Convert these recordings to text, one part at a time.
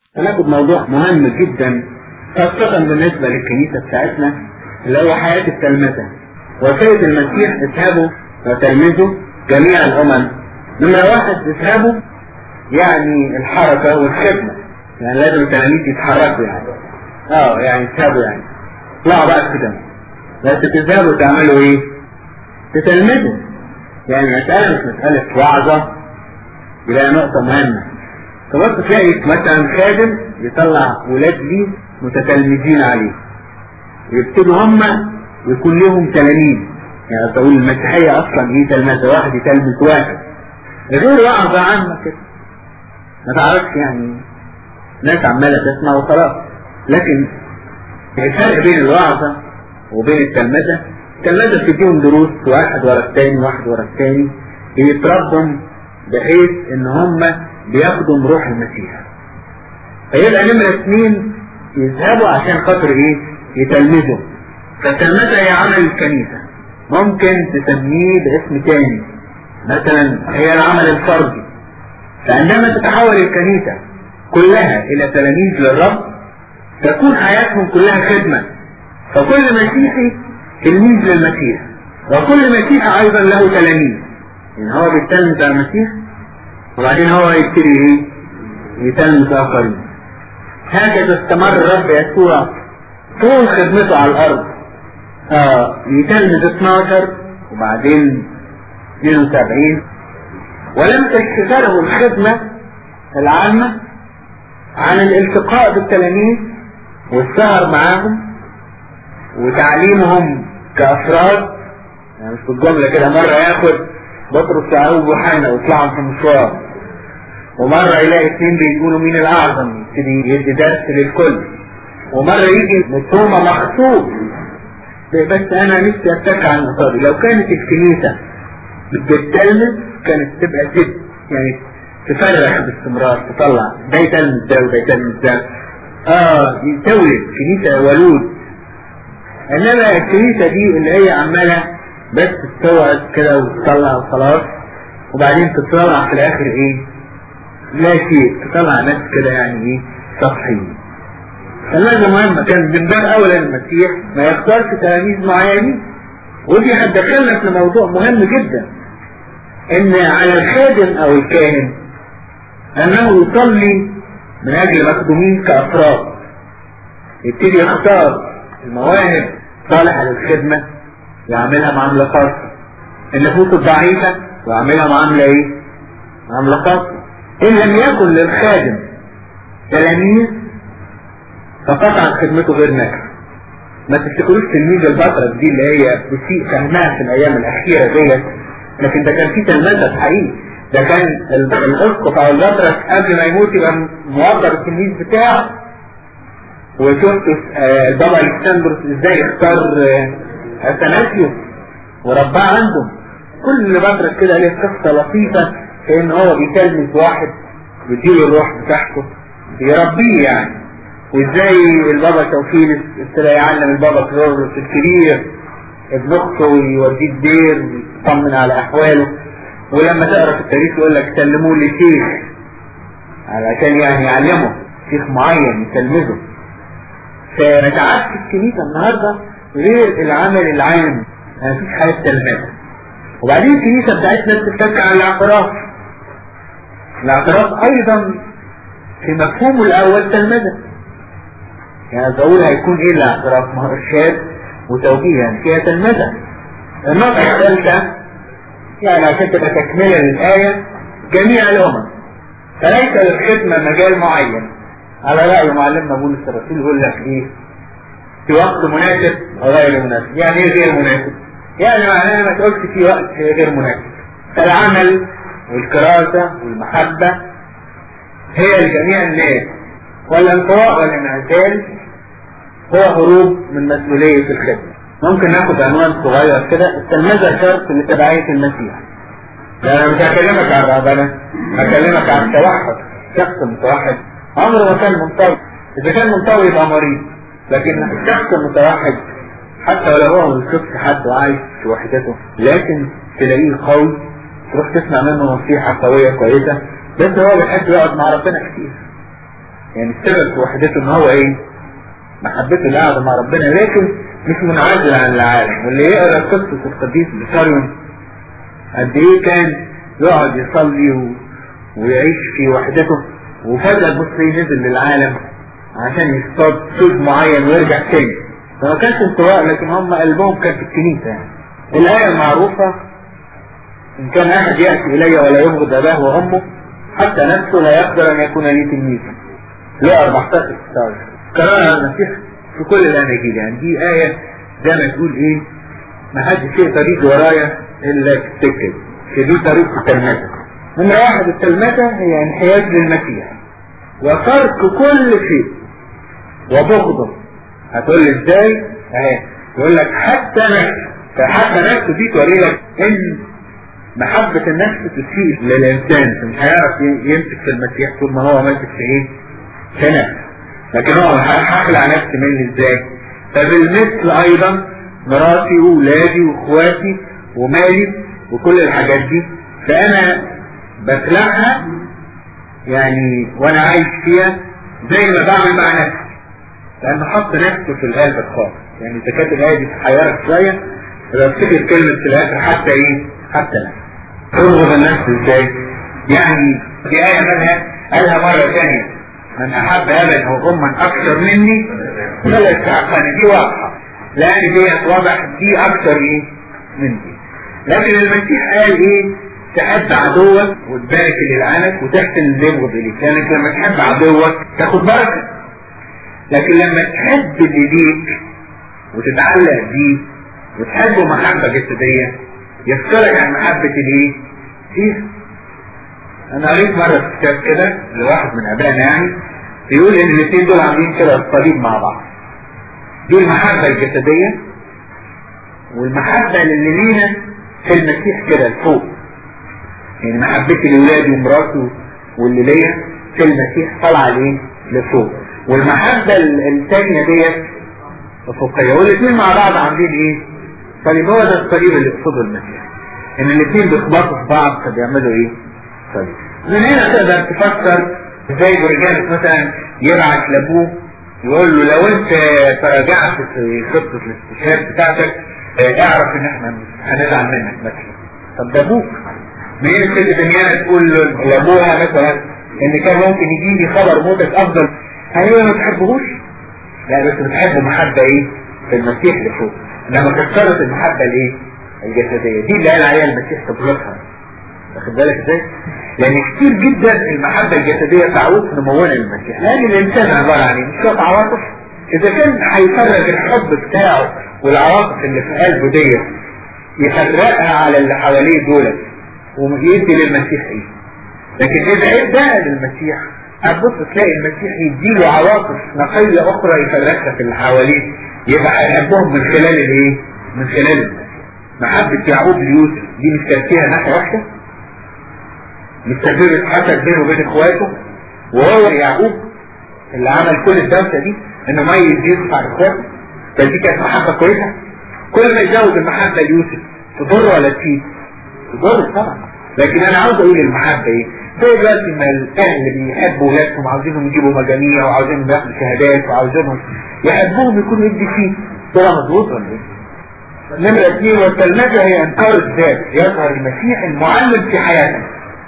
هناخد موضوع مهم جدا خاصة بالنسبة للكنيسة بتاعتنا اللي هو حياة التلمذة وسيد المسيح اذهبوا وتلمذوا جميع الأمم نمرة واحد اذهبوا يعني الحركة والخدمة يعني لازم التلاميذ يتحركوا يعني اه يعني اذهبوا يعني اطلعوا بقى الخدمة بس تذهبوا تعملوا ايه؟ تتلمذوا يعني المسألة مش مسألة وعظة إلى نقطة مهمة تبص تلاقي مثلا خادم يطلع ولاد ليه متتلمذين عليه يبتدوا هم ويكون لهم تلاميذ يعني تقول المسيحية أصلا إيه تلمذة واحد يتلمذ واحد غير وعظة عامة كده ما تعرفش يعني ناس عمالة تسمع وخلاص لكن الفرق بين الوعظة وبين التلمذة التلمذة بتديهم دروس واحد ورا الثاني واحد ورا الثاني يتربهم بحيث ان هم بياخدوا روح المسيح فيبقى نمرة اثنين يذهبوا عشان خاطر ايه يتلمذوا فالتلمذة هي عمل الكنيسة ممكن تسميه باسم تاني مثلا هي العمل الفردي فعندما تتحول الكنيسة كلها الى تلاميذ للرب تكون حياتهم كلها خدمة فكل مسيحي تلميذ للمسيح وكل مسيحي ايضا له تلاميذ يعني هو بيتلمذ على المسيح وبعدين هو يبتدي ايه يتلمذ اخرين هكذا استمر الرب يسوع طول خدمته على الارض اه يتلمذ 12 وبعدين 72 ولم تشتغله الخدمة العامة عن الالتقاء بالتلاميذ والسهر معاهم وتعليمهم كأفراد يعني مش بالجملة كده مرة ياخد بطرس يعقوب وحنا ويطلعوا في مشوار ومرة يلاقي اثنين بيقولوا مين الأعظم يبتدي يدي درس للكل ومرة يجي مفهومة مخصوص بس أنا نفسي أتكى عن النقطة لو كانت الكنيسة بتتلمذ كانت تبقى ست يعني تفرح باستمرار تطلع ده يتلمذ ده وده يتلمذ ده اه تولد كنيسة ولود انما الكنيسة دي اللي هي عمالة بس تستوعب كده وتطلع وخلاص وبعدين تطلع في الاخر ايه لا شيء تطلع ناس كده يعني ايه سطحيين فاللازم مهمة كان من باب اولى المسيح ما يختارش تلاميذ معينين ودي هتدخلنا في موضوع مهم جدا ان على الخادم او الكاهن انه يصلي من اجل مخدومين كافراد يبتدي يختار المواهب صالحة للخدمة يعملها معاملة خاصة النفوس الضعيفة ويعملها معاملة ايه معاملة خاصة ان لم يكن للخادم تلاميذ فقطعا خدمته غير ناجحة ما تفتكروش تلميذ البطرة دي اللي هي بتسيء فهمها في الايام الاخيرة ديت لكن ده كان في تلمذة حقيقي ده كان الاسقف او البطرة قبل ما يموت يبقى موضر التلميذ بتاعه وشفت البابا الكسندروس ازاي اختار اثناسيوس ورباه عندهم كل بطرة كده ليه قصة لطيفة في ان هو بيكلم واحد بيديله الروح بتاعته بيربيه يعني وازاي البابا توفيلس ابتدى يعلم البابا كلورس الكبير ابن اخته ويوديه الدير ويطمن على احواله ولما تقرا في التاريخ يقول لك سلموه لشيخ علشان يعني يعلمه شيخ معين يتلمذه فما تعبش الكنيسة النهاردة غير العمل العام ما فيش حاجة تلمذة وبعدين الكنيسة بتاعتنا بتتك على الاعتراف الاعتراف ايضا في مفهومه الاول تلمذة يعني بقول هيكون ايه الاعتراف ما هو ارشاد وتوجيه يعني فيها تلمذة النقطة الثالثة يعني عشان تبقى تكملة للآية جميع الأمم فليس للخدمة مجال معين على رأي معلمنا بولس الرسول يقول لك ايه في وقت مناسب او غير مناسب يعني ايه غير مناسب يعني معناها ما تقولش في وقت غير مناسب فالعمل والكراسة والمحبة هي لجميع الناس والانطواء والانعزال هو هروب من مسؤولية الخدمة ممكن ناخد عنوان صغير كده التلمذة شرط لتبعية المسيح لا انا مش هكلمك عن رهبنة هكلمك عن توحد شخص متوحد عمره ما كان منطوي اذا كان منطوي يبقى مريض لكن الشخص المتوحد حتى ولو هو ما بيشوفش حد وعايش في وحدته لكن تلاقيه قوي تروح تسمع منه نصيحة قوية كويسة بس هو بيحب يقعد مع ربنا كتير يعني السبب في وحدته ان هو ايه محبته القعدة مع ربنا لكن مش منعزل عن العالم واللي يقرا قصة القديس بشاريون قد ايه كان يقعد يصلي و... ويعيش في وحدته وفجأة بص نزل للعالم عشان يصطاد صيد معين ويرجع تاني فما كانش انطواء لكن هم قلبهم كان في الكنيسة يعني الآية المعروفة إن كان أحد يأتي إلي ولا يبغض أباه وأمه حتى نفسه لا يقدر أن يكون لي تلميذا لا 14 16 كررها المسيح في كل الأناجيل يعني دي آية زي ما تقول إيه ما حدش يقدر يجي ورايا إلا السكة دي دي طريقة التلمذة نمرة واحد التلمذة هي انحياز للمسيح وترك كل شيء وبغضه هتقول لي ازاي؟ اهي يقول لك حتى نفسه فحتى نفسه دي توري لك ان محبة النفس تسيء للإنسان مش هيعرف يمسك في المسيح طول ما هو ماسك في إيه؟ في نفسه لكن هو هخلع نفسي مني إزاي؟ فبالمثل أيضا مراتي وولادي وإخواتي ومالي وكل الحاجات دي فأنا بخلعها يعني وأنا عايش فيها زي ما بعمل مع نفسي لأنه حط نفسه في القلب الخاص يعني إذا كانت الآية دي تحيرك شوية يبقى افتكر كلمة في الآخر حتى إيه؟ حتى نفسي تبغض النفس ازاي يعني في آية منها قالها مرة ثانية من أحب أبدا أو أما أكثر مني فلا يستحقني دي واضحة لأن دي واضح دي أكثر إيه مني لكن المسيح قال إيه تحب عدوك وتبارك اللي لعنك وتحسن اللي يبغض إليك لأنك لما تحب عدوك تاخد بركة لكن لما تحب اللي ليك وتتعلق بيه وتحبه محبة جسدية يفصلك عن محبة الايه؟ ايه؟ انا قريت مرة في كتاب كده لواحد من ابائنا يعني بيقول ان الاثنين دول عاملين كده الصليب مع بعض دي المحبة الجسدية والمحبة اللي لينا في المسيح كده لفوق يعني محبتي لولادي ومراتي واللي ليا في المسيح طالعة ليه؟ لفوق والمحبة الثانية ديت الفوقية والاثنين مع بعض عاملين ايه؟ صليب هو ده الصليب اللي يقصده المسيح ان الاثنين بيخبطوا في بعض فبيعملوا ايه صليب من هنا تقدر تفكر ازاي برجالك مثلا يبعت لابوه يقول له لو انت تراجعت في خطة الاستشهاد بتاعتك اه اعرف ان احنا هنزعل منك مثلا طب ده ابوك مين الست دنيا تقول لابوها مثلا ان كان ممكن يجي لي خبر موتك افضل هيقول ما تحبهوش لا بس بتحبه محبة ايه في المسيح لفوق انما كسرت المحبة الايه الجسدية دي اللي قال عليها المسيح تبلغها واخد بالك ازاي لان كتير جدا المحبة الجسدية تعوق نمونا المسيح لان الانسان عبارة عن مش شوية عواطف اذا كان هيفرغ الحب بتاعه والعواطف اللي في قلبه ديت يفرقها على اللي حواليه دول ويدي للمسيح ايه لكن اذا ادى للمسيح هتبص تلاقي المسيح يديله عواطف نقية اخرى يفرقها في اللي حواليه يبقى هيحبهم من خلال الايه من خلال المسيح محبة يعقوب ليوسف دي مش كان فيها ناحية واحدة مش تجربة حسد بينه وبين اخواته وهو يعقوب اللي عمل كل الدوسة دي انه ميز يوسف عن اخواته فدي كانت محبة كويسة كل ما يزود المحبة ليوسف تضر ولا تفيد تضر طبعا لكن انا عاوز اقول المحبة ايه زي دلوقتي ما الاهل بيحبوا ولادهم عاوزينهم يجيبوا مجاميع وعاوزينهم ياخدوا شهادات وعاوزينهم يحبوهم يكونوا يدي فيه طلع مظبوط ولا ايه؟ نمرة اثنين والتلمذة هي انكار الذات يظهر المسيح المعلم في حياتنا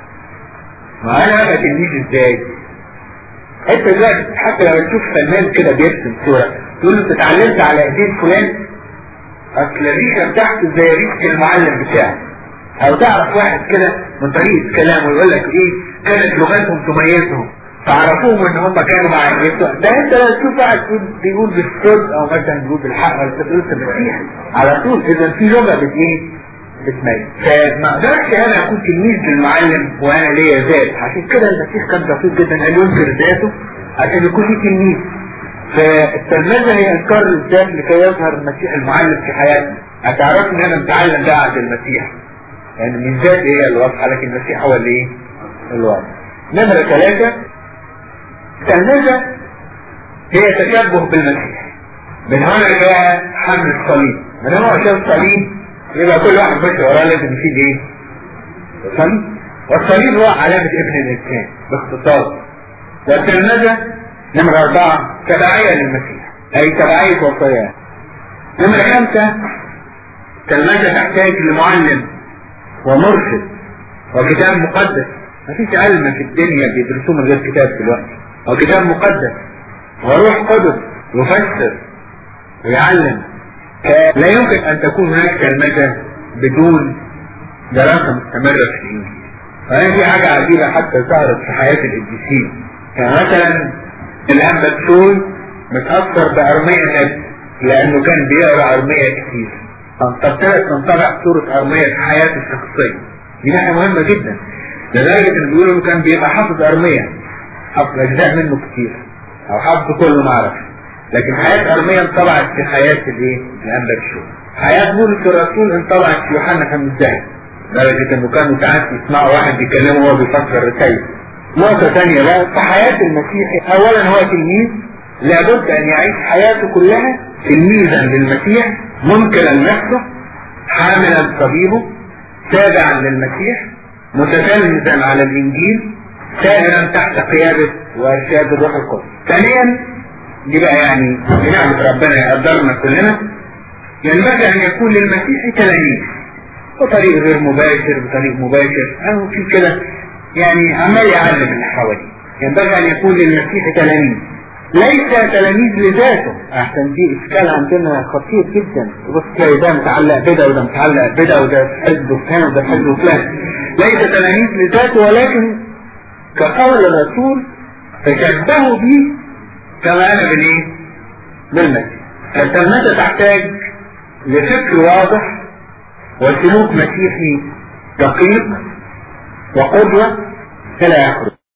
ما انا ابقى تلميذ ازاي؟ انت دلوقتي حتى لما تشوف فنان كده بيرسم صورة تقول له اتعلمت على ايدين فلان اصل الريشه بتاعته زي ريشه المعلم بتاعه او تعرف واحد كده من طريقة كلامه يقول لك ايه كانت لغتهم تميزهم تعرفوهم ان هم كانوا مع يسوع ده انت لو تشوف واحد بيقول بالصدق او مثلا بيقول بالحق ولا بتقول بالمسيح على طول اذا في لغه بت ايه بتميز فما اقدرش انا اكون تلميذ للمعلم وانا ليا ذات عشان كده المسيح كان بسيط جدا قال ينكر ذاته عشان يكون ليه تلميذ فالتلمذه هي انكار الذات لكي يظهر المسيح المعلم في حياتنا هتعرف ان انا متعلم ده عند المسيح يعني من ذات هي اللي واضحه لكن المسيح هو اللي ايه الواضح نمرة ثلاثة التلمذة هي تشبه بالمسيح من هنا جاء حمل الصليب من هو شاف الصليب يبقى كل واحد ماشي وراه لازم يشيل ايه؟ صليب والصليب هو علامة ابن الإنسان باختصار والتلمذة نمرة أربعة تبعية للمسيح أي تبعية وصاياه نمرة خمسة تلمذة تحتاج لمعلم ومرشد وكتاب مقدس مفيش علم في الدنيا بيدرسوه من غير كتاب دلوقتي وكتاب مقدس وروح قدس يفسر ويعلم لا يمكن ان تكون هناك تلمذة بدون دراسة مستمرة في الانجيل فهذه حاجة عجيبة حتى ظهرت في حياة القديسين يعني مثلا الانبا بشوي متأثر بأرمية نبي لأنه كان بيقرأ أرمية كتير فابتدت تنطبع صورة أرمية في حياته الشخصية دي ناحية مهمة جدا لدرجة ان بيقولوا انه كان بيبقى حافظ أرمية حافظ أجزاء منه كتير أو حافظ كله ما أعرفش لكن حياة أرمية انطبعت في حياة الايه؟ الأنبا بشوي حياة بولس الرسول انطبعت في يوحنا كان الذهب لدرجة انه كانوا ساعات يسمعوا واحد بيكلمه وهو بيفسر رسائل نقطة ثانية بقى في حياة المسيح أولا هو تلميذ لابد أن يعيش حياته كلها تلميذا للمسيح منكرا نفسه حاملا صليبه تابعا للمسيح متتلمذا على الإنجيل سائرا تحت قيادة وإرشاد الروح القدس. ثانيا دي بقى يعني بنعمة ربنا يقدرنا كلنا ينبغي أن يكون للمسيح تلاميذ بطريق غير مباشر بطريق مباشر أو في كده يعني عمال يعلم اللي حواليه ينبغي أن يكون للمسيح تلاميذ ليس تلاميذ لذاته احسن دي اشكال عندنا خطير جدا بص تلاقي ده متعلق بده وده متعلق بده وده في حزب فلان وده في حزب فلان ليس تلاميذ لذاته ولكن كقول الرسول تشبهوا به كما انا بالايه؟ بالمسيح فالتلمذة تحتاج لفكر واضح وسلوك مسيحي دقيق وقدوة إلى آخره